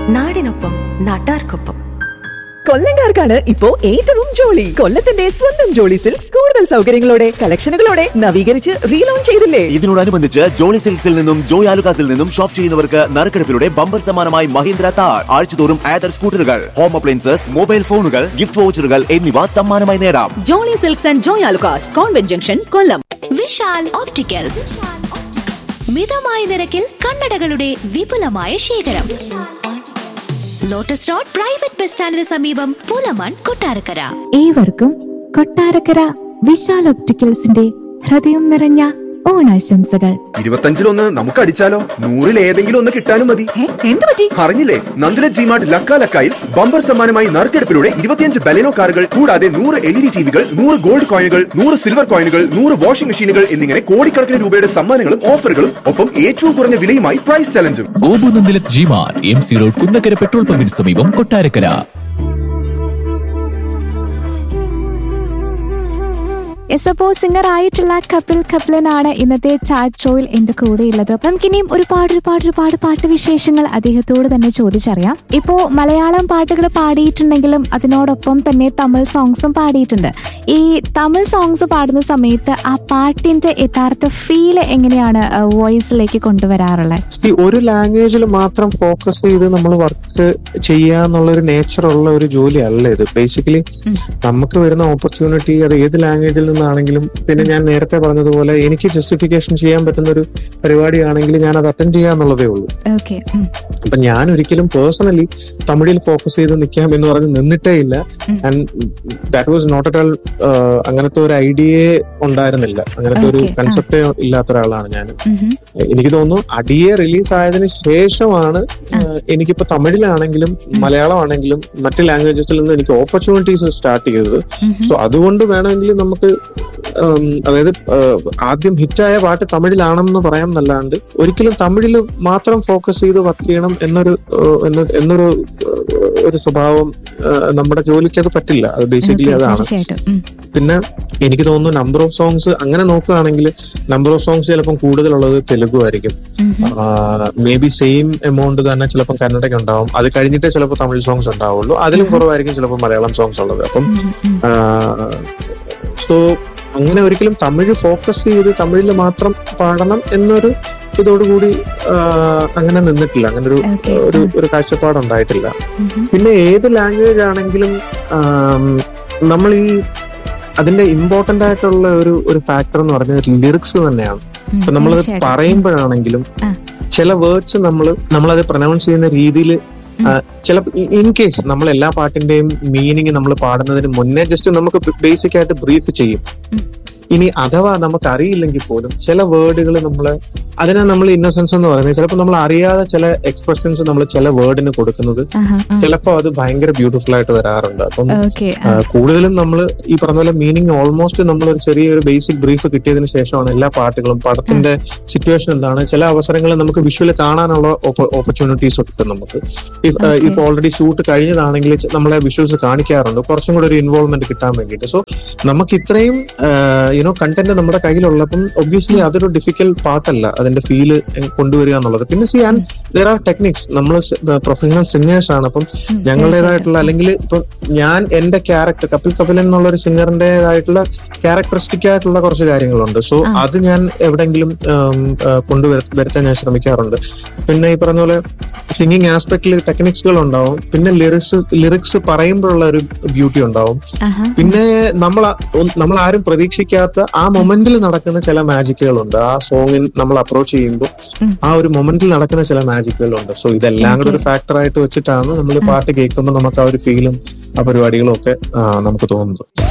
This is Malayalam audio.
നാടിനൊപ്പം നാട്ടാർക്കൊപ്പം കൊല്ലങ്കാർക്കാണ് ഇപ്പോ ഏറ്റവും ജോളി കൊല്ലത്തിന്റെ സ്വന്തം ജോളി സിൽക്സ് കൂടുതൽ സൗകര്യങ്ങളോടെ കളക്ഷനുകളോടെ നവീകരിച്ച് റീലോഞ്ച് ചെയ്തില്ലേ ഇതിനോടനുബന്ധിച്ച് ജോളി സിൽക്സിൽ നിന്നും ജോയ് ആലുകാസിൽ നിന്നും ഷോപ്പ് ചെയ്യുന്നവർക്ക് നറുക്കെടുപ്പിലൂടെ ബമ്പർ സമ്മാനമായി മഹീന്ദ്ര താർ ആഴ്ചതോറും ആദർ സ്കൂട്ടറുകൾ ഹോം അപ്ലയൻസസ് മൊബൈൽ ഫോണുകൾ ഗിഫ്റ്റ് വൗച്ചറുകൾ എന്നിവ സമ്മാനമായി നേടാം Jolly Silks and Joy Alukkas convent junction Kollam Vishal opticals മിതമായ നിരക്കിൽ കണ്ണടകളുടെ വിപുലമായ ശേഖരം ലോട്ടസ് റോഡ് പ്രൈവറ്റ് ബസ് സ്റ്റാൻഡിന് സമീപം പൂലമൺ കൊട്ടാരക്കര ഏവർക്കും കൊട്ടാരക്കര വിശാൽ ഒപ്റ്റിക്കൽസിന്റെ ഹൃദയം നിറഞ്ഞ ഓണാശംസകൾ ഇരുപത്തഞ്ചിലൊന്ന് നമുക്ക് അടിച്ചാലോ നൂറിൽ ഏതെങ്കിലും ഒന്ന് കിട്ടാനും മതി എന്ത് പറ്റി അറിഞ്ഞില്ലേ നന്ദില ജിമാർട്ട് ലക്ക ലക്കായിൽ ബമ്പർ സമ്മാനമായി നറുക്കെടുപ്പിലൂടെ ഇരുപത്തിയഞ്ച് ബലെനോ കാറുകൾ കൂടാതെ നൂറ് എൽ ഇ ഡി ടിവികൾ നൂറ് ഗോൾഡ് കോയിനുകൾ നൂറ് സിൽവർ കോയിനുകൾ നൂറ് വാഷിംഗ് മെഷീനുകൾ എന്നിങ്ങനെ കോടിക്കണക്കിന് രൂപയുടെ സമ്മാനങ്ങളും ഓഫറുകളും ഒപ്പം ഏറ്റവും കുറഞ്ഞ വിലയുമായി പ്രൈസ് ചലഞ്ചും ഗോപുനന്ദിലത് G mart M C road Kunnakkara petrol പമ്പിന് സമീപം കൊട്ടാരക്കര എസ് അപ്പോ സിംഗർ ആയിട്ടുള്ള കപിൽ കപിലനാണ് ഇന്നത്തെ ചാറ്റ് ഷോയിൽ എന്റെ കൂടെയുള്ളത് നമുക്കിനിയും ഒരുപാട് ഒരുപാട് ഒരുപാട് പാട്ട് വിശേഷങ്ങൾ അദ്ദേഹത്തോട് തന്നെ ചോദിച്ചറിയാം ഇപ്പോ മലയാളം പാട്ടുകൾ പാടിയിട്ടുണ്ടെങ്കിലും അതിനോടൊപ്പം തന്നെ തമിഴ് സോങ്സും പാടിയിട്ടുണ്ട് ഈ തമിഴ് സോങ്സ് പാടുന്ന സമയത്ത് ആ പാട്ടിന്റെ യഥാർത്ഥ ഫീൽ എങ്ങനെയാണ് വോയിസിലേക്ക് കൊണ്ടുവരാറുള്ളത് ഈ ഒരു ലാംഗ്വേജിൽ മാത്രം ഫോക്കസ് ചെയ്ത് നമ്മൾ വർക്ക് ചെയ്യുക എന്നുള്ള ഒരു നേച്ചർ ഉള്ള ഒരു ജോലി അല്ല ഇത് ബേസിക്കലി നമുക്ക് വരുന്ന ഓപ്പർച്യൂണിറ്റി അത് ഏത് ലാംഗ്വേജിൽ നിന്നാണെങ്കിലും പിന്നെ ഞാൻ നേരത്തെ പറഞ്ഞതുപോലെ എനിക്ക് ജസ്റ്റിഫിക്കേഷൻ ചെയ്യാൻ പറ്റുന്ന ഒരു പരിപാടിയാണെങ്കിൽ ഞാൻ അത് അറ്റൻഡ് ചെയ്യാന്നുള്ളതേ ഉള്ളൂ ഓക്കെ അപ്പൊ ഞാൻ ഒരിക്കലും പേഴ്സണലി തമിഴിൽ ഫോക്കസ് ചെയ്ത് നിൽക്കാം എന്ന് പറഞ്ഞ് നിന്നിട്ടേ ഇല്ല and that was not at all അങ്ങനത്തെ ഒരു ഐഡിയ ഉണ്ടായിരുന്നില്ല അങ്ങനത്തെ ഒരു Okay, ആ. കൺസെപ്റ്റേ ഇല്ലാത്ത ഒരാളാണ് ഞാൻ എനിക്ക് തോന്നുന്നു അടിയെ റിലീസ് ആയതിനു ശേഷമാണ് ഏഹ്, എനിക്കിപ്പോ തമിഴിലാണെങ്കിലും മലയാളം ആണെങ്കിലും മറ്റ് ലാംഗ്വേജസിൽ നിന്ന് എനിക്ക് ഓപ്പർച്യൂണിറ്റീസ് സ്റ്റാർട്ട് ചെയ്തത് സോ അതുകൊണ്ട് വേണമെങ്കിൽ നമുക്ക് ഉം, അതായത് ഏഹ്, ആദ്യം ഹിറ്റായ പാട്ട് തമിഴിലാണെന്ന് പറയാം എന്നല്ലാണ്ട് ഒരിക്കലും തമിഴിൽ മാത്രം ഫോക്കസ് ചെയ്ത് വർക്ക് ചെയ്യണം എന്നൊരു ഏഹ്, എന്ന- എന്നൊരു ഏഹ്, ഒരു സ്വഭാവം ഏഹ്, നമ്മുടെ ജോലിക്ക് അത് പറ്റില്ല അത് ബേസിക്കലി അതാണ് തീർച്ചയായിട്ടും ഉം. പിന്നെ എനിക്ക് തോന്നുന്നു നമ്പർ ഓഫ് സോങ്സ് അങ്ങനെ നോക്കുകയാണെങ്കിൽ നമ്പർ ഓഫ് സോങ്സ് ചിലപ്പം കൂടുതലുള്ളത് തെലുഗു ആയിരിക്കും ഉം. മേ ബി സെയിം എമൗണ്ട് തന്നെ ചിലപ്പോൾ കന്നഡയ്ക്ക് ഉണ്ടാവും അത് കഴിഞ്ഞിട്ടേ ചിലപ്പോൾ തമിഴ് സോങ്സ് ഉണ്ടാവുള്ളൂ അതിലും കുറവായിരിക്കും ചിലപ്പോൾ മലയാളം സോങ്സ് ഉള്ളത് അപ്പം സോ അങ്ങനെ ഒരിക്കലും തമിഴ് ഫോക്കസ് ചെയ്ത് തമിഴിൽ മാത്രം പാടണം എന്നൊരു ഇതോടുകൂടി ആ, അങ്ങനെ നിന്നിട്ടില്ല അങ്ങനെ ഒരു Okay. ഒരു ഒരു കാഴ്ചപ്പാടുണ്ടായിട്ടില്ല ഉം. പിന്നെ ഏത് ലാംഗ്വേജ് ആണെങ്കിലും നമ്മൾ ഈ അതിന്റെ ഇമ്പോർട്ടന്റ് ആയിട്ടുള്ള ഒരു ഒരു ഫാക്ടർ എന്ന് പറഞ്ഞത് ലിറിക്സ് തന്നെയാണ് ഉം. ഇപ്പൊ നമ്മളത് തീർച്ചയായിട്ടും. പറയുമ്പോഴാണെങ്കിലും ആ. ചില വേർഡ്സ് നമ്മൾ നമ്മളത് പ്രൊനൗൺസ് ചെയ്യുന്ന രീതിയിൽ ചില ഇൻ കേസ് നമ്മൾ എല്ലാ പാട്ടിന്റെയും മീനിങ് നമ്മൾ പാടുന്നതിന് മുന്നേ ജസ്റ്റ് നമുക്ക് ബേസിക് ആയിട്ട് ബ്രീഫ് ചെയ്യും ഉം. ഇനി അഥവാ നമുക്ക് അറിയില്ലെങ്കിൽ പോലും ചില വേർഡുകൾ നമ്മൾ അതിനെ നമ്മൾ ഇന്നസെൻസ് എന്ന് പറയുന്നത് ചിലപ്പോൾ നമ്മൾ അറിയാതെ ചില എക്സ്പ്രഷൻസ് നമ്മൾ ചില വേർഡിന് കൊടുക്കുന്നത് ആഹാ, ആ. ചിലപ്പോൾ അത് ഭയങ്കര ബ്യൂട്ടിഫുൾ ആയിട്ട് വരാറുണ്ട് അപ്പം ഓക്കെ ആ, കൂടുതലും നമ്മൾ ഈ പറഞ്ഞ പോലെ മീനിങ് ഓൾമോസ്റ്റ് നമ്മൾ ഒരു ചെറിയൊരു ബേസിക് ബ്രീഫ് കിട്ടിയതിന് ശേഷമാണ് എല്ലാ പാട്ടുകളും പടത്തിന്റെ സിറ്റുവേഷൻ എന്താണ് ചില അവസരങ്ങളിൽ നമുക്ക് വിഷ്വൽ കാണാനുള്ള ഓപ്പർച്യൂണിറ്റീസ് കിട്ടും നമുക്ക് ഇഫ്, ആ, Okay. ഇപ്പൊ ഓൾറെഡി ഷൂട്ട് കഴിഞ്ഞതാണെങ്കിൽ ച- നമ്മളെ വിഷ്വൽസ് കാണിക്കാറുണ്ട് കുറച്ചും കൂടെ ഒരു ഇൻവോൾവ്മെന്റ് കിട്ടാൻ വേണ്ടിയിട്ട് സോ നമുക്ക് ഇത്രയും യുനോ കണ്ടന്റ് നമ്മുടെ കയ്യിലുള്ളപ്പം ഒബ്വിയസ്ലി അതൊരു ഡിഫിക്കൽട്ട് പാർട്ടല്ല അതിന്റെ ഫീല് കൊണ്ടുവരിക എന്നുള്ളത് പിന്നെ സി ആൻഡ് ദർ ആർ ടെക്നിക്സ് നമ്മൾ പ്രൊഫഷണൽ സിംഗേഴ്സ് ആണ് അപ്പം ഞങ്ങളുടേതായിട്ടുള്ള അല്ലെങ്കിൽ ഇപ്പൊ ഞാൻ എന്റെ ക്യാരക്ടർ കപിൽ കപിലൻ എന്നുള്ള ഒരു സിംഗറിന്റേതായിട്ടുള്ള ക്യാരക്ടറിസ്റ്റിക് ആയിട്ടുള്ള കുറച്ച് കാര്യങ്ങളുണ്ട് സോ ആ. അത് ഞാൻ എവിടെങ്കിലും കൊണ്ടുവരുത്താൻ ഞാൻ ശ്രമിക്കാറുണ്ട് പിന്നെ ഈ പറഞ്ഞ പോലെ സിംഗിങ് ആസ്പെക്ടിൽ ടെക്നിക്സുകൾ ഉണ്ടാവും പിന്നെ ലിറിക്സ് ലിറിക്സ് പറയുമ്പോഴുള്ള ഒരു ബ്യൂട്ടി ഉണ്ടാവും ആഹാ. പിന്നെ നമ്മൾ ആ- ഒ- നമ്മൾ ആരും പ്രതീക്ഷിക്കാത്ത ആ മൊമെന്റിൽ നടക്കുന്ന ചില മാജിക്കുകളുണ്ട് ആ സോങ്ങിൽ നമ്മൾ അപ്രോച്ച് ചെയ്യുമ്പോൾ ഉം. ആ ഒരു മൊമെന്റിൽ നടക്കുന്ന ചില മാജിക്കുകളുണ്ട് സോ ഇതെല്ലാം കൂടെ ഒരു ഫാക്ടർ ആയിട്ട് വെച്ചിട്ടാണ് നമ്മൾ പാട്ട് കേൾക്കുമ്പോൾ നമുക്ക് ആ ഒരു ഫീലും ആ പരിപാടികളും ഒക്കെ ആ, നമുക്ക് തോന്നുന്നത്